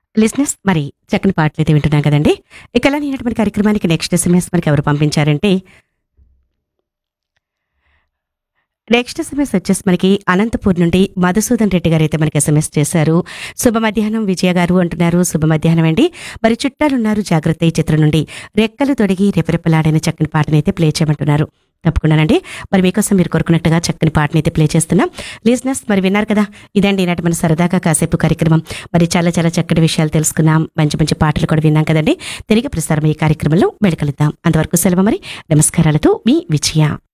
లిస్నెస్ మరి చక్కని పాటలు అయితే వింటున్నాం కదండి ఇక అలా నేనటువంటి కార్యక్రమానికి నెక్స్ట్ ఎస్ఎంఎస్ మనకి ఎవరు పంపించారంటే నెక్స్ట్ ఎస్ఎంఎస్ వచ్చేసి మనకి అనంతపూర్ నుండి మధుసూదన్ రెడ్డి గారు అయితే మనకి ఎస్ఎంఎస్ చేశారు శుభ మధ్యాహ్నం విజయ గారు అంటున్నారు శుభ మధ్యాహ్నం అండి మరి చుట్టాలున్నారు జాగ్రత్త ఈ చిత్రం నుండి రెక్కలు తొడిగి రెపరెపలాడిన చక్కని పాటని అయితే ప్లే చేయమంటున్నారు తప్పకుండానండి మరి మీకోసం మీరు కోరుకున్నట్టుగా చక్కని పాటని అయితే ప్లే చేస్తున్నాం లిజినెస్ మరి విన్నారు కదా ఇదండి ఈనాటి మన సరదాగా కాసేపు కార్యక్రమం మరి చాలా చాలా చక్కటి విషయాలు తెలుసుకున్నాం మంచి మంచి పాటలు కూడా విన్నాం కదండి తిరిగి ప్రసారం ఈ కార్యక్రమంలో వెళ్ళగలుగుతాం అంతవరకు సెలవు మరి నమస్కారాలతో మీ విజయ